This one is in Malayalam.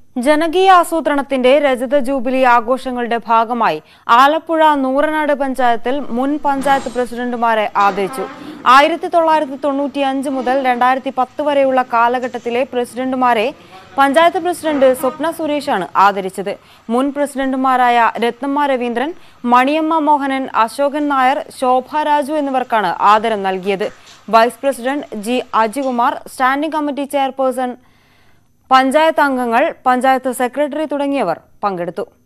ജനകീയ ആസൂത്രണത്തിന്റെ രജത ജൂബിലി ആഘോഷങ്ങളുടെ ഭാഗമായി ആലപ്പുഴ നൂറനാട് പഞ്ചായത്തിൽ മുൻ പഞ്ചായത്ത് പ്രസിഡന്റുമാരെ ആദരിച്ചു ആയിരത്തി തൊള്ളായിരത്തി തൊണ്ണൂറ്റി അഞ്ച് മുതൽ രണ്ടായിരത്തി പത്ത് വരെയുള്ള കാലഘട്ടത്തിലെ പ്രസിഡന്റുമാരെ പഞ്ചായത്ത് പ്രസിഡന്റ് സ്വപ്ന സുരേഷാണ് ആദരിച്ചത് മുൻ പ്രസിഡന്റുമാരായ രത്നമ്മ രവീന്ദ്രൻ മണിയമ്മ മോഹനൻ അശോകൻ നായർ ശോഭ രാജു എന്നിവർക്കാണ് ആദരം നൽകിയത് vice president G Ajikumar standing committee chairperson panchayat അംഗങ്ങൾ പഞ്ചായത്ത് സെക്രട്ടറി തുടങ്ങിയവർ പങ്കെടുത്തു